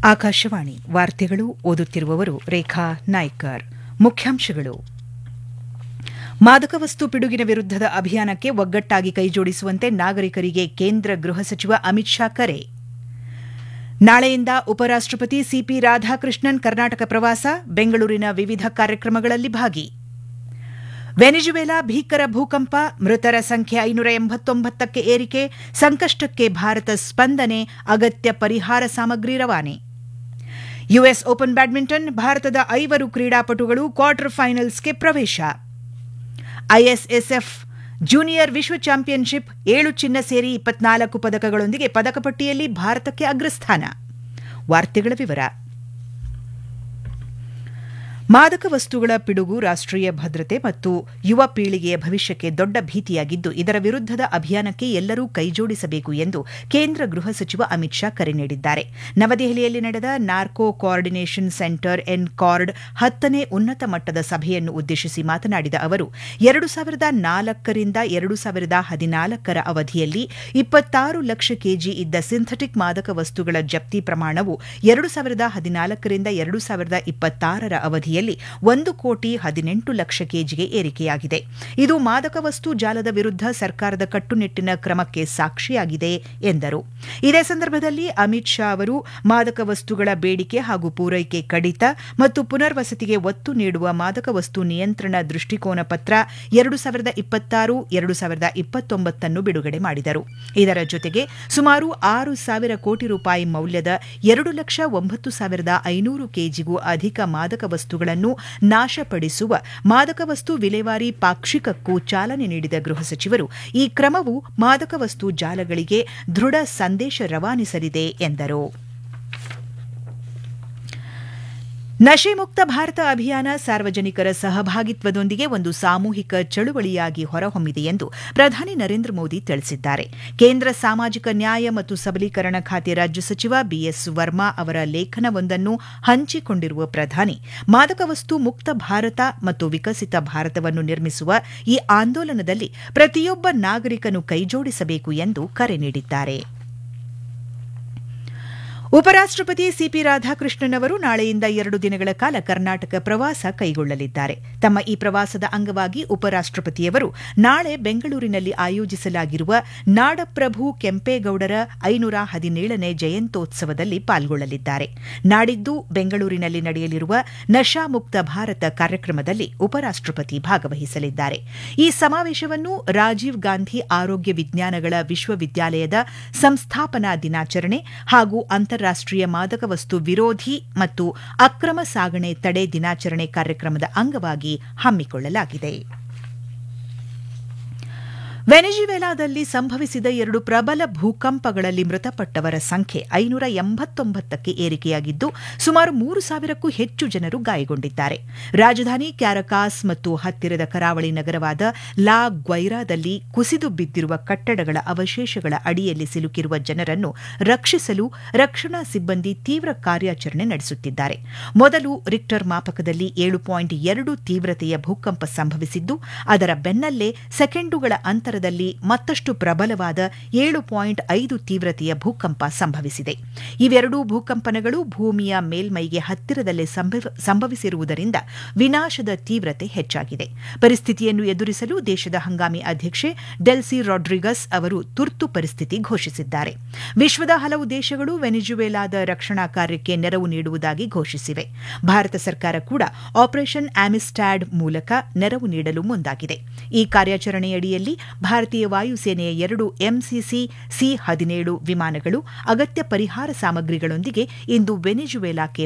ಆಕಾಶವಾಣಿ ವಾರ್ತೆಗಳು ಓದುತ್ತಿರುವವರು ರೇಖಾ ನಾಯ್ಕರ್ ಮುಖ್ಯಾಂಶಗಳು ಮಾದಕ ವಸ್ತು ಪಿಡುಗಿನ ವಿರುದ್ದದ ಅಭಿಯಾನಕ್ಕೆ ಒಗ್ಗಟ್ಟಾಗಿ ಕೈಜೋಡಿಸುವಂತೆ ನಾಗರಿಕರಿಗೆ ಕೇಂದ್ರ ಗೃಹ ಸಚಿವ ಅಮಿತ್ ಶಾ ಕರೆ ನಾಳೆಯಿಂದ ಉಪರಾಷ್ಟಪತಿ ಸಿಪಿ ರಾಧಾಕೃಷ್ಣನ್ ಕರ್ನಾಟಕ ಪ್ರವಾಸ ಬೆಂಗಳೂರಿನ ವಿವಿಧ ಕಾರ್ಯಕ್ರಮಗಳಲ್ಲಿ ಭಾಗಿ ವೆನಿಜುವೆಲಾ ಭೀಕರ ಭೂಕಂಪ ಮೃತರ ಸಂಖ್ಯೆ ಐನೂರ ಎಂಬತ್ತೊಂಬತ್ತಕ್ಕೆ ಏರಿಕೆ ಸಂಕಷ್ಟಕ್ಕೆ ಭಾರತ ಸ್ಪಂದನೆ ಅಗತ್ಯ ಪರಿಹಾರ ಸಾಮಗ್ರಿ ರವಾನೆ ಯುಎಸ್ ಓಪನ್ ಬ್ಯಾಡ್ಮಿಂಟನ್ ಭಾರತದ ಐವರು ಕ್ರೀಡಾಪಟುಗಳು ಕ್ವಾರ್ಟರ್ ಫೈನಲ್ಸ್ಗೆ ಪ್ರವೇಶ ಐಎಸ್ಎಸ್ಎಫ್ ಜೂನಿಯರ್ ವಿಶ್ವ ಚಾಂಪಿಯನ್ಶಿಪ್ ಏಳು ಚಿನ್ನ ಸೇರಿ ಇಪ್ಪತ್ನಾಲ್ಕು ಪದಕಗಳೊಂದಿಗೆ ಪದಕಪಟ್ಟಿಯಲ್ಲಿ ಭಾರತಕ್ಕೆ ಅಗ್ರಸ್ಥಾನ ವಾರ್ತೆಗಳ ವಿವರ ಮಾದಕ ವಸ್ತುಗಳ ಪಿಡುಗು ರಾಷ್ಟೀಯ ಭದ್ರತೆ ಮತ್ತು ಯುವ ಪೀಳಿಗೆಯ ಭವಿಷ್ಯಕ್ಕೆ ದೊಡ್ಡ ಭೀತಿಯಾಗಿದ್ದು ಇದರ ವಿರುದ್ದದ ಅಭಿಯಾನಕ್ಕೆ ಎಲ್ಲರೂ ಕೈಜೋಡಿಸಬೇಕು ಎಂದು ಕೇಂದ್ರ ಗೃಹ ಸಚಿವ ಅಮಿತ್ ಶಾ ಕರೆ ನೀಡಿದ್ದಾರೆ ನವದೆಹಲಿಯಲ್ಲಿ ನಡೆದ narco coordination centre N cord ಹತ್ತನೇ ಉನ್ನತ ಮಟ್ಟದ ಸಭೆಯನ್ನು ಉದ್ದೇಶಿಸಿ ಮಾತನಾಡಿದ ಅವರು ಎರಡು ಸಾವಿರದ ನಾಲ್ಕರಿಂದ ಎರಡು ಸಾವಿರದ ಹದಿನಾಲ್ಕರ ಅವಧಿಯಲ್ಲಿ ಇಪ್ಪತ್ತಾರು ಲಕ್ಷ ಕೆಜಿ ಇದ್ದ ಸಿಂಥೆಟಿಕ್ ಮಾದಕ ವಸ್ತುಗಳ ಜಪ್ತಿ ಪ್ರಮಾಣವು ಎರಡು ಸಾವಿರದ ಹದಿನಾಲ್ಕರಿಂದ ಎರಡು ಸಾವಿರದ ಇಪ್ಪತ್ತಾರರ ಅವಧಿಯಲ್ಲಿ ಒಂದು ಕೋಟಿ ಹದಿನೆಂಟು ಲಕ್ಷ ಕೆಜಿಗೆ ಏರಿಕೆಯಾಗಿದೆ ಇದು ಮಾದಕ ವಸ್ತು ಜಾಲದ ವಿರುದ್ಧ ಸರ್ಕಾರದ ಕಟ್ಟುನಿಟ್ಟಿನ ಕ್ರಮಕ್ಕೆ ಸಾಕ್ಷಿಯಾಗಿದೆ ಎಂದರು ಇದೇ ಸಂದರ್ಭದಲ್ಲಿ ಅಮಿತ್ ಶಾ ಅವರು ಮಾದಕ ವಸ್ತುಗಳ ಬೇಡಿಕೆ ಹಾಗೂ ಪೂರೈಕೆ ಕಡಿತ ಮತ್ತು ಪುನರ್ವಸತಿಗೆ ಒತ್ತು ನೀಡುವ ಮಾದಕ ವಸ್ತು ನಿಯಂತ್ರಣ ದೃಷ್ಟಿಕೋನ ಪತ್ರ ಎರಡು ಸಾವಿರದ ಇಪ್ಪತ್ತಾರು ಎರಡು ಸಾವಿರದ ಇಪ್ಪತ್ತೊಂಬತ್ತನ್ನು ಬಿಡುಗಡೆ ಮಾಡಿದರು ಇದರ ಜೊತೆಗೆ ಸುಮಾರು ಆರು ಸಾವಿರ ಕೋಟಿ ರೂಪಾಯಿ ಮೌಲ್ಯದ ಎರಡು ಲಕ್ಷ ಒಂಬತ್ತು ಸಾವಿರದ ಐನೂರು ಕೆಜಿಗೂ ಅಧಿಕ ಮಾದಕ ವಸ್ತುಗಳನ್ನು ನಾಶಪಡಿಸುವ ಮಾದಕ ವಸ್ತು ವಿಲೇವಾರಿ ಪಾಕ್ಷಿಕಕ್ಕೂ ಚಾಲನೆ ನೀಡಿದ ಗೃಹ ಸಚಿವರು ಈ ಕ್ರಮವು ಮಾದಕ ವಸ್ತು ಜಾಲಗಳಿಗೆ ದೃಢ ಸಂದೇಶ ರವಾನಿಸಲಿದೆ ಎಂದರು ನಶೆ ಮುಕ್ತ ಭಾರತ ಅಭಿಯಾನ ಸಾರ್ವಜನಿಕರ ಸಹಭಾಗಿತ್ವದೊಂದಿಗೆ ಒಂದು ಸಾಮೂಹಿಕ ಚಳುವಳಿಯಾಗಿ ಹೊರಹೊಮ್ಮಿದೆ ಎಂದು ಪ್ರಧಾನಿ ನರೇಂದ್ರ ಮೋದಿ ತಿಳಿಸಿದ್ದಾರೆ ಕೇಂದ್ರ ಸಾಮಾಜಿಕ ನ್ಯಾಯ ಮತ್ತು ಸಬಲೀಕರಣ ಖಾತೆ ರಾಜ್ಯ ಸಚಿವ ಬಿಎಸ್ ವರ್ಮಾ ಅವರ ಲೇಖನವೊಂದನ್ನು ಹಂಚಿಕೊಂಡಿರುವ ಪ್ರಧಾನಿ ಮಾದಕ ವಸ್ತು ಮುಕ್ತ ಭಾರತ ಮತ್ತು ವಿಕಸಿತ ಭಾರತವನ್ನು ನಿರ್ಮಿಸುವ ಈ ಆಂದೋಲನದಲ್ಲಿ ಪ್ರತಿಯೊಬ್ಬ ನಾಗರಿಕನು ಕೈಜೋಡಿಸಬೇಕು ಎಂದು ಕರೆ ನೀಡಿದ್ದಾರೆ ಉಪರಾಷ್ಟಪತಿ ಸಿಪಿ ರಾಧಾಕೃಷ್ಣನ್ ಅವರು ನಾಳೆಯಿಂದ ಎರಡು ದಿನಗಳ ಕಾಲ ಕರ್ನಾಟಕ ಪ್ರವಾಸ ಕೈಗೊಳ್ಳಲಿದ್ದಾರೆ ತಮ್ಮ ಈ ಪ್ರವಾಸದ ಅಂಗವಾಗಿ ಉಪರಾಷ್ಟಪತಿಯವರು ನಾಳೆ ಬೆಂಗಳೂರಿನಲ್ಲಿ ಆಯೋಜಿಸಲಾಗಿರುವ ನಾಡಪ್ರಭು ಕೆಂಪೇಗೌಡರ ಐನೂರ ಹದಿನೇಳನೇ ಜಯಂತ್ಯೋತ್ಸವದಲ್ಲಿ ಪಾಲ್ಗೊಳ್ಳಲಿದ್ದಾರೆ ನಾಡಿದ್ದು ಬೆಂಗಳೂರಿನಲ್ಲಿ ನಡೆಯಲಿರುವ ನಶಾಮುಕ್ತ ಭಾರತ ಕಾರ್ಯಕ್ರಮದಲ್ಲಿ ಉಪರಾಷ್ಟಪತಿ ಭಾಗವಹಿಸಲಿದ್ದಾರೆ ಈ ಸಮಾವೇಶವನ್ನು ರಾಜೀವ್ ಗಾಂಧಿ ಆರೋಗ್ಯ ವಿಜ್ಞಾನಗಳ ವಿಶ್ವವಿದ್ಯಾಲಯದ ಸಂಸ್ಥಾಪನಾ ದಿನಾಚರಣೆ ಹಾಗೂ ಅಂತಾರಾಷ್ಟೀಯ ಮಾದಕ ವಸ್ತು ವಿರೋಧಿ ಮತ್ತು ಅಕ್ರಮ ಸಾಗಣೆ ತಡೆ ದಿನಾಚರಣೆ ಕಾರ್ಯಕ್ರಮದ ಅಂಗವಾಗಿ ಹಮ್ಮಿಕೊಳ್ಳಲಾಗಿದೆ ವೆನಿಜುವೆಲಾದಲ್ಲಿ ಸಂಭವಿಸಿದ ಎರಡು ಪ್ರಬಲ ಭೂಕಂಪಗಳಲ್ಲಿ ಮೃತಪಟ್ಟವರ ಸಂಖ್ಯೆ ಐನೂರ ಎಂಬತ್ತೊಂಬತ್ತಕ್ಕೆ ಏರಿಕೆಯಾಗಿದ್ದು ಸುಮಾರು ಮೂರು ಸಾವಿರಕ್ಕೂ ಹೆಚ್ಚು ಜನರು ಗಾಯಗೊಂಡಿದ್ದಾರೆ ರಾಜಧಾನಿ ಕ್ಯಾರಕಾಸ್ ಮತ್ತು ಹತ್ತಿರದ ಕರಾವಳಿ ನಗರವಾದ ಲಾ ಗ್ವೈರಾದಲ್ಲಿ ಕುಸಿದು ಬಿದ್ದಿರುವ ಕಟ್ಟಡಗಳ ಅವಶೇಷಗಳ ಅಡಿಯಲ್ಲಿ ಸಿಲುಕಿರುವ ಜನರನ್ನು ರಕ್ಷಿಸಲು ರಕ್ಷಣಾ ಸಿಬ್ಬಂದಿ ತೀವ್ರ ಕಾರ್ಯಾಚರಣೆ ನಡೆಸುತ್ತಿದ್ದಾರೆ ಮೊದಲು ರಿಕ್ಟರ್ ಮಾಪಕದಲ್ಲಿ ಏಳು ಪಾಯಿಂಟ್ ಎರಡು ತೀವ್ರತೆಯ ಭೂಕಂಪ ಸಂಭವಿಸಿದ್ದು ಅದರ ಬೆನ್ನಲ್ಲೇ ಸೆಕೆಂಡುಗಳ ಅಂತರದಲ್ಲಿ ಮತ್ತಷ್ಟು ಪ್ರಬಲವಾದ ಏಳು ಪಾಯಿಂಟ್ ಐದು ತೀವ್ರತೆಯ ಭೂಕಂಪ ಸಂಭವಿಸಿದೆ ಇವೆರಡೂ ಭೂಕಂಪನಗಳು ಭೂಮಿಯ ಮೇಲ್ಮೈಗೆ ಹತ್ತಿರದಲ್ಲೇ ಸಂಭವಿಸಿರುವುದರಿಂದ ವಿನಾಶದ ತೀವ್ರತೆ ಹೆಚ್ಚಾಗಿದೆ ಪರಿಸ್ಥಿತಿಯನ್ನು ಎದುರಿಸಲು ದೇಶದ ಹಂಗಾಮಿ ಅಧ್ಯಕ್ಷೆ ಡೆಲ್ಸಿ ರಾಡ್ರಿಗಸ್ ಅವರು ತುರ್ತು ಪರಿಸ್ಥಿತಿ ಘೋಷಿಸಿದ್ದಾರೆ ವಿಶ್ವದ ಹಲವು ದೇಶಗಳು ವೆನಿಜುವೆಲಾದ ರಕ್ಷಣಾ ಕಾರ್ಯಕ್ಕೆ ನೆರವು ನೀಡುವುದಾಗಿ ಘೋಷಿಸಿವೆ ಭಾರತ ಸರ್ಕಾರ ಕೂಡ ಆಪರೇಷನ್ ಆಮಿಸ್ಟ್ಯಾಡ್ ಮೂಲಕ ನೆರವು ನೀಡಲು ಮುಂದಾಗಿದೆ ಈ ಕಾರ್ಯಾಚರಣೆಯಡಿಯಲ್ಲಿ ಭಾರತೀಯ ವಾಯುಸೇನೆಯ ಎರಡು ಎಂಸಿಸಿ ಸಿ ಹದಿನೇಳು ವಿಮಾನಗಳು ಅಗತ್ಯ ಪರಿಹಾರ ಸಾಮಗ್ರಿಗಳೊಂದಿಗೆ ಇಂದು ವೆನಿಜುವೆಲಾಕ್ಕೆ